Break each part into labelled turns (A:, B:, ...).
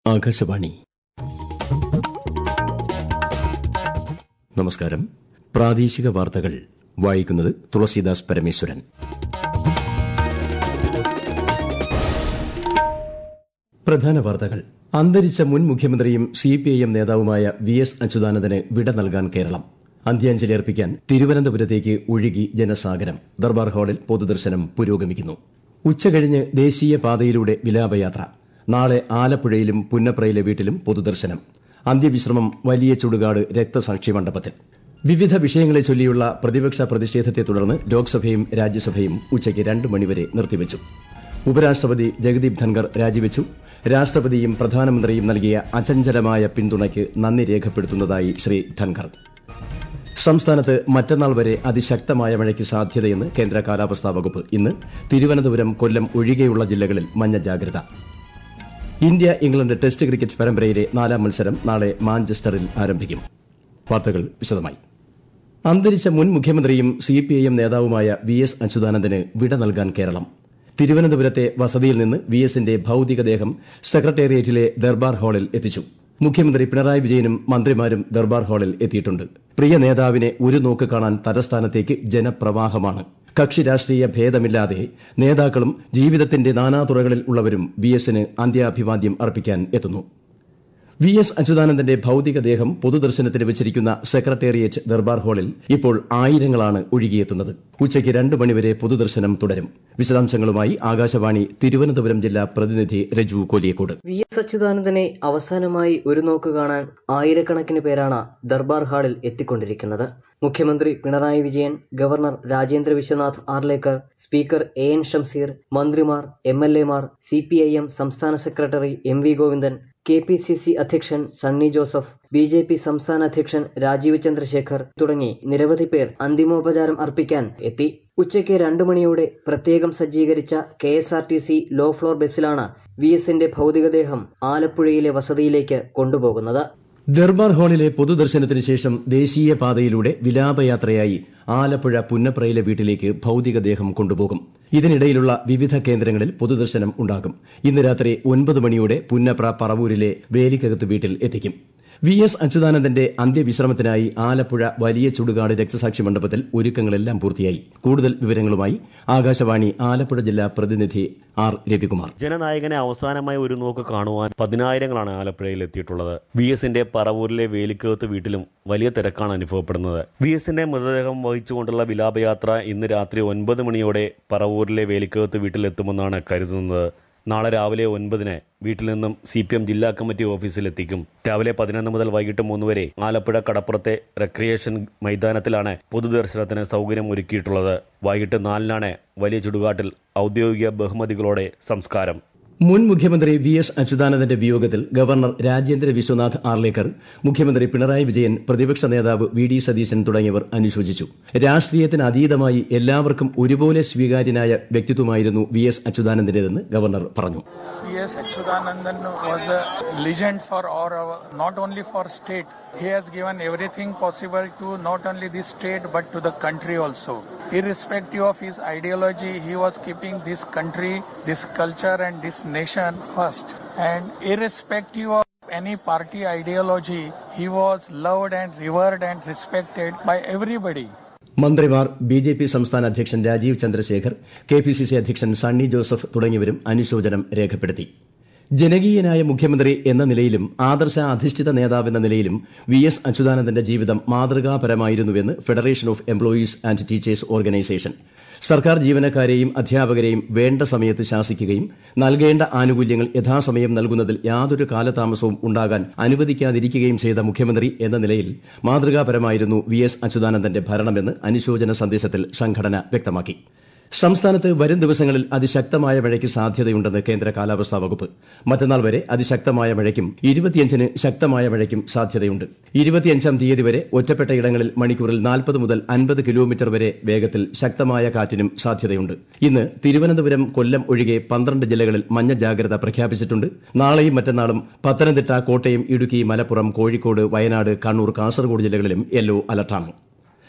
A: ആകാശവാണി നമസ്കാരം പ്രാദേശിക വാർത്തകൾ വായിക്കുന്നത് തുളസീദാസ് പരമേശ്വരൻ പ്രധാന വാർത്തകൾ അന്തരിച്ച മുൻ മുഖ്യമന്ത്രിയും സിപിഐഎം നേതാവുമായ വി എസ് അച്യുതാനന്ദന് വിട നൽകാൻ കേരളം അന്ത്യാഞ്ജലി അർപ്പിക്കാൻ തിരുവനന്തപുരത്തേക്ക് ഒഴുകി ജനസാഗരം ദർബാർ ഹാളിൽ പൊതുദർശനം പുരോഗമിക്കുന്നു ഉച്ചകഴിഞ്ഞ് ദേശീയ പാതയിലൂടെ വിലാപയാത്ര നാളെ ആലപ്പുഴയിലും പുന്നപ്രയിലെ വീട്ടിലും പൊതുദർശനം അന്ത്യവിശ്രമം വലിയ ചുടുകാട് രക്തസാക്ഷി മണ്ഡപത്തിൽ വിവിധ വിഷയങ്ങളെ ചൊല്ലിയുള്ള പ്രതിപക്ഷ പ്രതിഷേധത്തെ തുടർന്ന് ലോക്സഭയും രാജ്യസഭയും ഉച്ചയ്ക്ക് രണ്ട് മണിവരെ നിർത്തിവച്ചു ഉപരാഷ്ട്രപതി ജഗദീപ് ധൻകർ രാജിവെച്ചു രാഷ്ട്രപതിയും പ്രധാനമന്ത്രിയും നൽകിയ അചഞ്ചലമായ പിന്തുണയ്ക്ക് നന്ദി രേഖപ്പെടുത്തുന്നതായി ശ്രീ ധൻകർ സംസ്ഥാനത്ത് മറ്റന്നാൾ വരെ അതിശക്തമായ മഴയ്ക്ക് സാധ്യതയെന്ന് കേന്ദ്ര കാലാവസ്ഥാ വകുപ്പ് ഇന്ന് തിരുവനന്തപുരം കൊല്ലം ഒഴികെയുള്ള ജില്ലകളിൽ മഞ്ഞ ജാഗ്രത ഇന്ത്യ ഇംഗ്ലണ്ട് ടെസ്റ്റ് ക്രിക്കറ്റ് പരമ്പരയിലെ നാലാം മത്സരം നാളെ മാഞ്ചസ്റ്ററിൽ ആരംഭിക്കും വാർത്തകൾ വിശദമായി അന്തരിച്ച മുൻ മുഖ്യമന്ത്രിയും സിപിഐഎം നേതാവുമായ വി എസ് അച്യുതാനന്ദന് വിട നൽകാൻ കേരളം തിരുവനന്തപുരത്തെ വസതിയിൽ നിന്ന് വി എസിന്റെ ഭൌതികദേഹം സെക്രട്ടേറിയറ്റിലെ ദർബാർ ഹാളിൽ എത്തിച്ചു മുഖ്യമന്ത്രി പിണറായി വിജയനും മന്ത്രിമാരും ദർബാർ ഹാളിൽ എത്തിയിട്ടുണ്ട് പ്രിയ നേതാവിനെ ഒരു നോക്ക് കാണാൻ തലസ്ഥാനത്തേക്ക് ജനപ്രവാഹമാണ് കക്ഷി രാഷ്ട്രീയ ഭേദമില്ലാതെ നേതാക്കളും ജീവിതത്തിന്റെ നാനാതുറകളിൽ ഉള്ളവരും വി എസിന് അന്ത്യാഭിവാദ്യം അർപ്പിക്കാൻ എത്തുന്നു വി എസ് അച്യുതാനന്ദന്റെ ഭൌതികദേഹം പൊതുദർശനത്തിന് വെച്ചിരിക്കുന്ന സെക്രട്ടേറിയറ്റ് ദർബാർ ഹാളിൽ ഇപ്പോൾ ആയിരങ്ങളാണ് ഒഴുകിയെത്തുന്നത് ഉച്ചയ്ക്ക് രണ്ട് മണിവരെ പൊതുദർശനം തുടരും വിശദാംശങ്ങളുമായി ആകാശവാണി തിരുവനന്തപുരം ജില്ലാ പ്രതിനിധി രജു കോലിയക്കോട്
B: വി എസ് അച്യുതാനന്ദനെ അവസാനമായി ഒരു നോക്ക് കാണാൻ ആയിരക്കണക്കിന് പേരാണ് ദർബാർ ഹാളിൽ എത്തിക്കൊണ്ടിരിക്കുന്നത് മുഖ്യമന്ത്രി Pinarayi Vijayan governor Rajendra Vishwanath Arlekar speaker A N Shamseer മന്ത്രിമാർ എം എൽ എമാർ സി പി ഐ എം സംസ്ഥാന secretary M V Govindan K P C C അധ്യക്ഷൻ Sunny Joseph B J P സംസ്ഥാന അധ്യക്ഷൻ രാജീവ് ചന്ദ്രശേഖർ തുടങ്ങി നിരവധി പേർ അന്തിമോപചാരം അർപ്പിക്കാൻ എത്തി ഉച്ചയ്ക്ക് രണ്ടു മണിയോടെ പ്രത്യേകം സജ്ജീകരിച്ച K S R T C low floor ബസ്സിലാണ് വി എസിന്റെ ഭൗതികദേഹം ആലപ്പുഴയിലെ വസതിയിലേക്ക് കൊണ്ടുപോകുന്നത്
A: ദർബാർ ഹാളിലെ പൊതുദർശനത്തിന് ശേഷം ദേശീയ പാതയിലൂടെ വിലാപയാത്രയായി ആലപ്പുഴ പുന്നപ്രയിലെ വീട്ടിലേക്ക് ഭൌതികദേഹം കൊണ്ടുപോകും ഇതിനിടയിലുള്ള വിവിധ കേന്ദ്രങ്ങളിൽ പൊതുദർശനം ഉണ്ടാകും ഇന്ന് രാത്രി ഒൻപത് മണിയോടെ പുന്നപ്ര പറവൂരിലെ വേലിക്കകത്ത് വീട്ടിൽ എത്തിക്കും വി എസ് അച്യുതാനന്ദന്റെ അന്ത്യവിശ്രമത്തിനായി ആലപ്പുഴ വലിയ ചുടുകാട് രക്തസാക്ഷി മണ്ഡപത്തിൽ ഒരുക്കങ്ങളെല്ലാം പൂർത്തിയായി കൂടുതൽ വിവരങ്ങളുമായി ആകാശവാണി ആലപ്പുഴ ജില്ലാ പ്രതിനിധി ആർ രവികുമാർ
C: ജനനായകനെ അവസാനമായി ഒരു നോക്ക് കാണുവാൻ പതിനായിരങ്ങളാണ് ആലപ്പുഴയിൽ എത്തിയിട്ടുള്ളത് വി എസിന്റെ പറവൂരിലെ വേലിക്കകത്ത് വീട്ടിലും വലിയ തിരക്കാണ് അനുഭവപ്പെടുന്നത് വി എസിന്റെ മൃതദേഹം വഹിച്ചുകൊണ്ടുള്ള വിലാപയാത്ര ഇന്ന് രാത്രി ഒൻപത് മണിയോടെ പറവൂരിലെ വേലിക്കകത്ത് വീട്ടിലെത്തുമെന്നാണ് കരുതുന്നത് നാളെ രാവിലെ ഒൻപതിന് വീട്ടിൽ നിന്നും സി പി എം ജില്ലാ കമ്മിറ്റി ഓഫീസിലെത്തിക്കും രാവിലെ പതിനൊന്ന് മുതൽ വൈകിട്ട് മൂന്ന് വരെ ആലപ്പുഴ കടപ്പുറത്തെ റെക്രിയേഷൻ മൈതാനത്തിലാണ് പൊതുദർശനത്തിന് സൗകര്യം ഒരുക്കിയിട്ടുള്ളത് വൈകിട്ട് നാലിനാണ് വലിയ ചുടുകാട്ടിൽ ഔദ്യോഗിക ബഹുമതികളോടെ സംസ്കാരം
A: മുൻ മുഖ്യമന്ത്രി വി എസ് അച്യുതാനന്ദന്റെ വിയോഗത്തിൽ ഗവർണർ രാജേന്ദ്ര വിശ്വനാഥ് ആർലേക്കർ മുഖ്യമന്ത്രി പിണറായി വിജയൻ പ്രതിപക്ഷ നേതാവ് വി ഡി സതീശൻ തുടങ്ങിയവർ അനുശോചിച്ചു രാഷ്ട്രീയത്തിന് അതീതമായി എല്ലാവർക്കും ഒരുപോലെ സ്വീകാര്യനായ വ്യക്തിത്വമായിരുന്നു വി എസ് അച്യുതാനന്ദന്റേതെന്ന് ഗവർണർ പറഞ്ഞു
D: P.S. Achyutanandan was a legend for our, not only for state. He has given everything possible to not only the state but to the country also. Irrespective of his ideology, he was keeping this country, this culture and this nation first. And irrespective of any party ideology, he was loved and revered and respected by everybody.
A: മന്ത്രിമാർ B J P സംസ്ഥാന അധ്യക്ഷൻ Rajeev Chandrasekhar K P C C അധ്യക്ഷൻ Sunny Joseph തുടങ്ങിയവരും അനുശോചനം രേഖപ്പെടുത്തി ജനകീയനായ മുഖ്യമന്ത്രി എന്ന നിലയിലും ആദർശ അധിഷ്ഠിത നേതാവെന്ന നിലയിലും വി എസ് അച്യുതാനന്ദന്റെ ജീവിതം മാതൃകാപരമായിരുന്നുവെന്ന് federation of employees and teachers organisation സർക്കാർ ജീവനക്കാരെയും അധ്യാപകരെയും വേണ്ട സമയത്ത് ശാസിക്കുകയും നൽകേണ്ട ആനുകൂല്യങ്ങൾ യഥാസമയം നൽകുന്നതിൽ യാതൊരു കാലതാമസവും ഉണ്ടാകാൻ അനുവദിക്കാതിരിക്കുകയും ചെയ്ത മുഖ്യമന്ത്രി എന്ന നിലയിൽ മാതൃകാപരമായിരുന്നു വി എസ് അച്യുതാനന്ദന്റെ ഭരണമെന്ന് അനുശോചന സന്ദേശത്തിൽ സംഘടന വ്യക്തമാക്കി സംസ്ഥാനത്ത് വരും ദിവസങ്ങളിൽ അതിശക്തമായ മഴയ്ക്ക് സാധ്യതയുണ്ടെന്ന് കേന്ദ്ര കാലാവസ്ഥാ വകുപ്പ് മറ്റന്നാൾ വരെ അതിശക്തമായ മഴയ്ക്കും ഇരുപത്തിയഞ്ചിന് ശക്തമായ മഴയ്ക്കും സാധ്യതയുണ്ട് ഇരുപത്തിയഞ്ചാം തീയതി വരെ ഒറ്റപ്പെട്ട ഇടങ്ങളിൽ മണിക്കൂറിൽ നാൽപ്പത് മുതൽ അൻപത് കിലോമീറ്റർ വരെ വേഗത്തിൽ ശക്തമായ കാറ്റിനും സാധ്യതയുണ്ട് ഇന്ന് തിരുവനന്തപുരം കൊല്ലം ഒഴികെ പന്ത്രണ്ട് ജില്ലകളിൽ മഞ്ഞ ജാഗ്രത പ്രഖ്യാപിച്ചിട്ടുണ്ട് നാളെയും മറ്റന്നാളും പത്തനംതിട്ട കോട്ടയം ഇടുക്കി മലപ്പുറം കോഴിക്കോട് വയനാട് കണ്ണൂർ കാസർഗോഡ് ജില്ലകളിലും യെല്ലോ അലർട്ടാണ്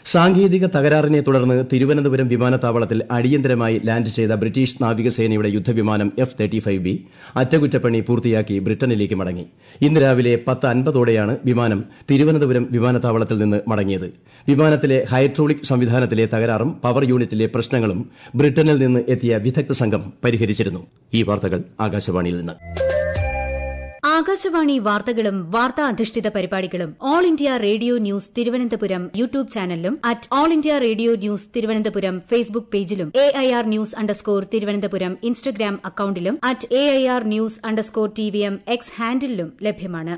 A: സാങ്കേതിക തകരാറിനെ തുടർന്ന് തിരുവനന്തപുരം വിമാനത്താവളത്തിൽ അടിയന്തരമായി ലാൻഡ് ചെയ്ത ബ്രിട്ടീഷ് നാവികസേനയുടെ യുദ്ധവിമാനം എഫ് തേർട്ടി ഫൈവ് ബി അറ്റകുറ്റപ്പണി പൂർത്തിയാക്കി ബ്രിട്ടനിലേക്ക് മടങ്ങി ഇന്ന് രാവിലെ പത്ത് അൻപതോടെയാണ് വിമാനം തിരുവനന്തപുരം വിമാനത്താവളത്തിൽ നിന്ന് മടങ്ങിയത് വിമാനത്തിലെ ഹൈഡ്രോളിക് സംവിധാനത്തിലെ തകരാറും പവർ യൂണിറ്റിലെ പ്രശ്നങ്ങളും ബ്രിട്ടനിൽ നിന്ന് എത്തിയ വിദഗ്ധ സംഘം പരിഹരിച്ചിരുന്നു ഈ വാർത്തകൾ ആകാശവാണിയിൽ നിന്ന്
E: ആകാശവാണി വാർത്തകളും വാർത്താ അധിഷ്ഠിത പരിപാടികളും All India Radio news Thiruvananthapuram YouTube ചാനലിലും at All India Radio news Thiruvananthapuram Facebook പേജിലും A I R news underscore Thiruvananthapuram Instagram അക്കൌണ്ടിലും at A I R news underscore T V M X ഹാൻഡിലും ലഭ്യമാണ്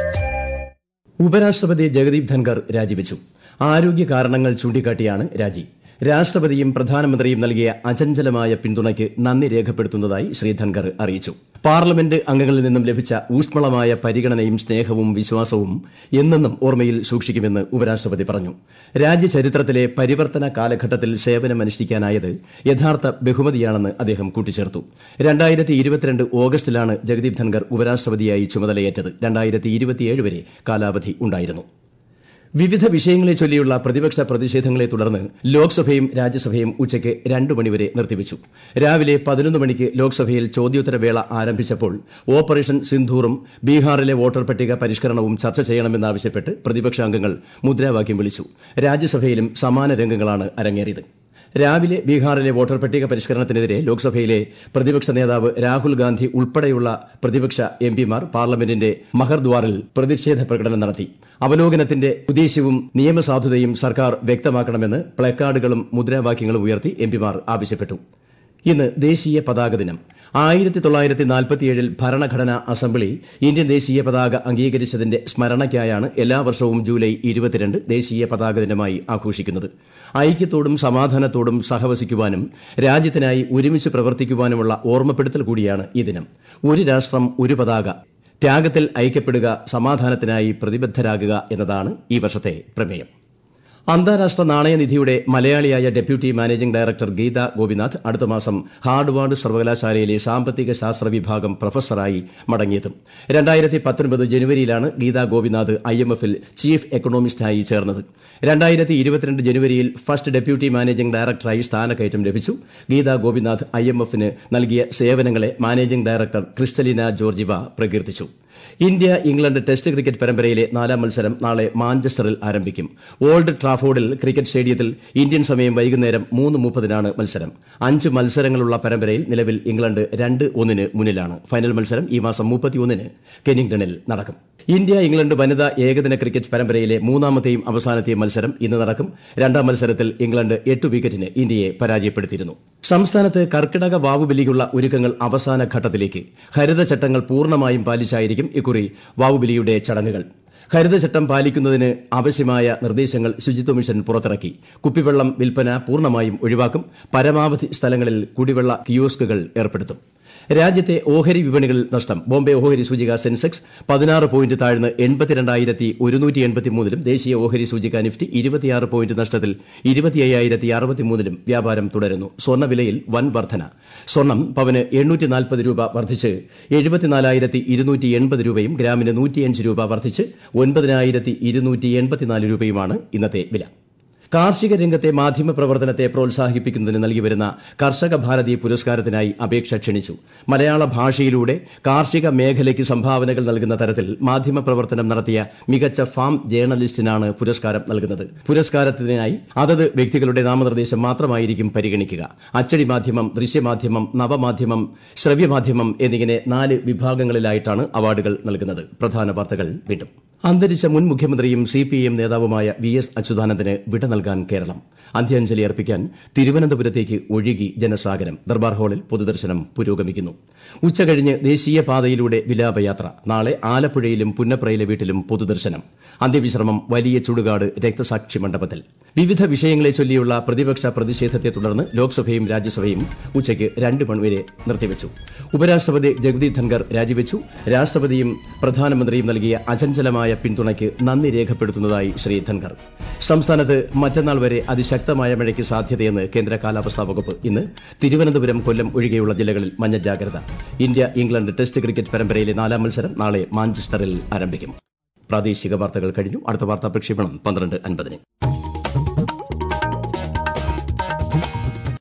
A: ഉപരാഷ്ട്രപതി ജഗദീപ് ധൻകർ രാജിവെച്ചു ആരോഗ്യ കാരണങ്ങൾ ചൂണ്ടിക്കാട്ടിയാണ് രാജി രാഷ്ട്രപതിയും പ്രധാനമന്ത്രിയും നൽകിയ അചഞ്ചലമായ പിന്തുണയ്ക്ക് നന്ദി രേഖപ്പെടുത്തുന്നതായി ശ്രീ ധൻകർ അറിയിച്ചു പാർലമെന്റ് അംഗങ്ങളിൽ നിന്നും ലഭിച്ച ഊഷ്മളമായ പരിഗണനയും സ്നേഹവും വിശ്വാസവും എന്നെന്നും ഓർമ്മയിൽ സൂക്ഷിക്കുമെന്ന് ഉപരാഷ്ട്രപതി പറഞ്ഞു രാജ്യചരിത്രത്തിലെ പരിവർത്തന കാലഘട്ടത്തിൽ സേവനമനുഷ്ഠിക്കാനായത് യഥാർത്ഥ ബഹുമതിയാണെന്ന് അദ്ദേഹം കൂട്ടിച്ചേർത്തു രണ്ടായിരത്തി ഇരുപത്തിരണ്ട് ഓഗസ്റ്റിലാണ് ജഗദീപ് ധൻകർ ഉപരാഷ്ട്രപതിയായി ചുമതലയേറ്റത് രണ്ടായിരത്തി ഇരുപത്തിയേഴ് വരെ കാലാവധി ഉണ്ടായിരുന്നു വിവിധ വിഷയങ്ങളെ ചൊല്ലിയുള്ള പ്രതിപക്ഷ പ്രതിഷേധങ്ങളെ തുടർന്ന് ലോക്സഭയും രാജ്യസഭയും ഉച്ചയ്ക്ക് രണ്ടു മണിവരെ നിർത്തിവച്ചു രാവിലെ പതിനൊന്ന് മണിക്ക് ലോക്സഭയിൽ ചോദ്യോത്തരവേള ആരംഭിച്ചപ്പോൾ ഓപ്പറേഷൻ സിന്ധൂറും ബീഹാറിലെ വോട്ടർ പട്ടിക പരിഷ്കരണവും ചർച്ച ചെയ്യണമെന്നാവശ്യപ്പെട്ട് പ്രതിപക്ഷാംഗങ്ങൾ മുദ്രാവാക്യം വിളിച്ചു രാജ്യസഭയിലും സമാന രംഗങ്ങളാണ് അരങ്ങേറിയത് രാവിലെ ബീഹാറിലെ വോട്ടർ പട്ടിക പരിഷ്കരണത്തിനെതിരെ ലോക്സഭയിലെ പ്രതിപക്ഷ നേതാവ് രാഹുൽ ഗാന്ധി ഉൾപ്പെടെയുള്ള പ്രതിപക്ഷ എംപിമാർ പാർലമെന്റിന്റെ മഹർദ്വാറിൽ പ്രതിഷേധ പ്രകടനം നടത്തി അവലോകനത്തിന്റെ ഉദ്ദേശ്യവും നിയമസാധുതയും സർക്കാർ വ്യക്തമാക്കണമെന്ന് പ്ലക്കാർഡുകളും മുദ്രാവാക്യങ്ങളും ഉയർത്തി എംപിമാർ ആവശ്യപ്പെട്ടു ഇന്ന് ദേശീയ പതാക ദിനം ആയിരത്തി തൊള്ളായിരത്തി നാൽപ്പത്തിയേഴിൽ ഭരണഘടനാ അസംബ്ലി ഇന്ത്യൻ ദേശീയ പതാക അംഗീകരിച്ചതിന്റെ സ്മരണയ്ക്കായാണ് എല്ലാ വർഷവും ജൂലൈ ഇരുപത്തിരണ്ട് ദേശീയ പതാക ദിനമായി ആഘോഷിക്കുന്നത് ഐക്യത്തോടും സമാധാനത്തോടും സഹവസിക്കുവാനും രാജ്യത്തിനായി ഒരുമിച്ച് പ്രവർത്തിക്കുവാനുമുള്ള ഓർമ്മപ്പെടുത്തൽ കൂടിയാണ് ഈ ദിനം ഒരു രാഷ്ട്രം ഒരു പതാക ത്യാഗത്തിൽ ഐക്യപ്പെടുക സമാധാനത്തിനായി പ്രതിബദ്ധരാകുക എന്നതാണ് ഈ വർഷത്തെ പ്രമേയം അന്താരാഷ്ട്ര നാണയനിധിയുടെ മലയാളിയായ deputy managing director Geeta Gopinath അടുത്ത മാസം ഹാർഡ്വാർഡ് സർവകലാശാലയിലെ സാമ്പത്തിക ശാസ്ത്ര വിഭാഗം പ്രൊഫസറായി മടങ്ങിയെത്തും രണ്ടായിരത്തി പത്തൊൻപത് ജനുവരിയിലാണ് ഗീത ഗോപിനാഥ് ഐ എം എഫിൽ ചീഫ് എക്കണോമിസ്റ്റായി ചേർന്നത് രണ്ടായിരത്തി ഇരുപത്തിരണ്ട് ജനുവരിയിൽ ഫസ്റ്റ് ഡെപ്യൂട്ടി മാനേജിംഗ് ഡയറക്ടറായി സ്ഥാനക്കയറ്റം ലഭിച്ചു ഗീത ഗോപിനാഥ് ഐ എം എഫിന് നൽകിയ സേവനങ്ങളെ മാനേജിംഗ് ഡയറക്ടർ ക്രിസ്റ്റലിന ജോർജിവ പ്രകീർത്തിച്ചു ഇന്ത്യ ഇംഗ്ലണ്ട് ടെസ്റ്റ് ക്രിക്കറ്റ് പരമ്പരയിലെ നാലാം മത്സരം നാളെ മാഞ്ചസ്റ്ററിൽ ആരംഭിക്കും ഓൾഡ് ട്രാഫോർഡിൽ ക്രിക്കറ്റ് സ്റ്റേഡിയത്തിൽ ഇന്ത്യൻ സമയം വൈകുന്നേരം മൂന്ന് മുപ്പതിനാണ് മത്സരം അഞ്ച് മത്സരങ്ങളുള്ള പരമ്പരയിൽ നിലവിൽ ഇംഗ്ലണ്ട് രണ്ട് ഒന്നിന് മുന്നിലാണ് ഫൈനൽ മത്സരം ഈ മാസം മുപ്പത്തിയൊന്നിന് കെനിംഗ്ടണിൽ നടക്കും ഇന്ത്യ ഇംഗ്ലണ്ട് വനിതാ ഏകദിന ക്രിക്കറ്റ് പരമ്പരയിലെ മൂന്നാമത്തെയും അവസാനത്തെയും മത്സരം ഇന്ന് നടക്കും രണ്ടാം മത്സരത്തിൽ ഇംഗ്ലണ്ട് എട്ട് വിക്കറ്റിന് ഇന്ത്യയെ പരാജയപ്പെടുത്തിയിരുന്നു സംസ്ഥാനത്ത് കർക്കിടക വാവുബലിക്കുള്ള ഒരുക്കങ്ങൾ അവസാന ഘട്ടത്തിലേക്ക് ഹരിതചട്ടങ്ങൾ പൂർണ്ണമായും പാലിച്ചായിരിക്കും ഇക്കുറി വാവുബലിയുടെ ചടങ്ങുകൾ ഹരിതചട്ടം പാലിക്കുന്നതിന് ആവശ്യമായ നിർദ്ദേശങ്ങൾ ശുചിത്വ മിഷൻ പുറത്തിറക്കി കുപ്പിവെള്ളം വിൽപ്പന പൂർണ്ണമായും ഒഴിവാക്കും പരമാവധി സ്ഥലങ്ങളിൽ കുടിവെള്ള കിയോസ്കുകൾ ഏർപ്പെടുത്തും രാജ്യത്തെ ഓഹരി വിപണികളിൽ നഷ്ടം ബോംബെ ഓഹരി സൂചിക സെൻസെക്സ് പതിനാറ് പോയിന്റ് താഴ്ന്ന് എൺപത്തിരണ്ടായിരത്തി ഒരുന്നൂറ്റി എൺപത്തിമൂന്നിലും ദേശീയ ഓഹരി സൂചിക നിഫ്റ്റി ഇരുപത്തിയാറ് പോയിന്റ് നഷ്ടത്തിൽ ഇരുപത്തിയ്യായിരത്തി അറുപത്തിമൂന്നിലും വ്യാപാരം തുടരുന്നു സ്വർണ്ണവിലയിൽ വൻ വർധന സ്വർണം പവന് എണ്ണൂറ്റി നാൽപ്പത് രൂപ വർദ്ധിച്ച് എഴുപത്തിനാലായിരത്തി ഇരുന്നൂറ്റി എൺപത് രൂപയും ഗ്രാമിന് നൂറ്റിയഞ്ച് രൂപ വർദ്ധിച്ച് ഒൻപതിനായിരത്തി ഇരുന്നൂറ്റി എൺപത്തിനാല് രൂപയുമാണ് ഇന്നത്തെ വില കാർഷിക രംഗത്തെ മാധ്യമ പ്രവർത്തനത്തെ പ്രോത്സാഹിപ്പിക്കുന്നതിന് നൽകിവരുന്ന കർഷക ഭാരതി പുരസ്കാരത്തിനായി അപേക്ഷ ക്ഷണിച്ചു മലയാള ഭാഷയിലൂടെ കാർഷിക മേഖലയ്ക്ക് സംഭാവനകൾ നൽകുന്ന തരത്തിൽ മാധ്യമ പ്രവർത്തനം നടത്തിയ മികച്ച ഫാം ജേർണലിസ്റ്റിനാണ് പുരസ്കാരം നൽകുന്നത് പുരസ്കാരത്തിനായി അതത് വ്യക്തികളുടെ നാമനിർദ്ദേശം മാത്രമായിരിക്കും പരിഗണിക്കുക അച്ചടി മാധ്യമം ദൃശ്യമാധ്യമം നവമാധ്യമം ശ്രവ്യമാധ്യമം എന്നിങ്ങനെ നാല് വിഭാഗങ്ങളിലായിട്ടാണ് അവാർഡുകൾ നൽകുന്നത് പ്രധാന വാർത്തകൾ വീണ്ടും അന്തരിച്ച മുൻ മുഖ്യമന്ത്രിയും സി പി എം നേതാവുമായ വി എസ് അച്യുതാനന്ദന് വിട നൽകാൻ കേരളം അന്ത്യാഞ്ജലി അർപ്പിക്കാൻ തിരുവനന്തപുരത്തേക്ക് ഒഴുകി ജനസാഗരം ദർബാർ ഹാളിൽ പൊതുദർശനം പുരോഗമിക്കുന്നു ഉച്ചകഴിഞ്ഞ് ദേശീയപാതയിലൂടെ വിലാപയാത്ര നാളെ ആലപ്പുഴയിലും പുന്നപ്രയിലെ വീട്ടിലും പൊതുദർശനം അന്ത്യവിശ്രമം വലിയ ചുടുകാട് രക്തസാക്ഷി മണ്ഡപത്തിൽ വിവിധ വിഷയങ്ങളെ ചൊല്ലിയുള്ള പ്രതിപക്ഷ പ്രതിഷേധത്തെ തുടർന്ന് ലോക്സഭയും രാജ്യസഭയും ഉച്ചയ്ക്ക് രണ്ട് മണിവരെ നിർത്തിവച്ചു ഉപരാഷ്ട്രപതി ജഗദീപ് ധൻകർ രാജിവെച്ചു രാഷ്ട്രപതിയും പ്രധാനമന്ത്രിയും നൽകിയ അചഞ്ചലമായ പിന്തുണയ്ക്ക് നന്ദി രേഖപ്പെടുത്തുന്നതായി ശ്രീ ധൻകർ സംസ്ഥാനത്ത് മറ്റന്നാൾ വരെ അതിശക്തമായ മഴയ്ക്ക് സാധ്യതയെന്ന് കേന്ദ്ര കാലാവസ്ഥാ വകുപ്പ് ഇന്ന് തിരുവനന്തപുരം കൊല്ലം ഒഴികെയുള്ള ജില്ലകളിൽ മഞ്ഞ ജാഗ്രത ഇന്ത്യ ഇംഗ്ലണ്ട് ടെസ്റ്റ് ക്രിക്കറ്റ് പരമ്പരയിലെ നാലാം മത്സരം നാളെ മാഞ്ചസ്റ്ററിൽ ആരംഭിക്കും പ്രാദേശിക വാർത്തകൾ കഴിഞ്ഞു അടുത്ത വാർത്താ പ്രക്ഷേപണം പന്ത്രണ്ട് അൻപതിന്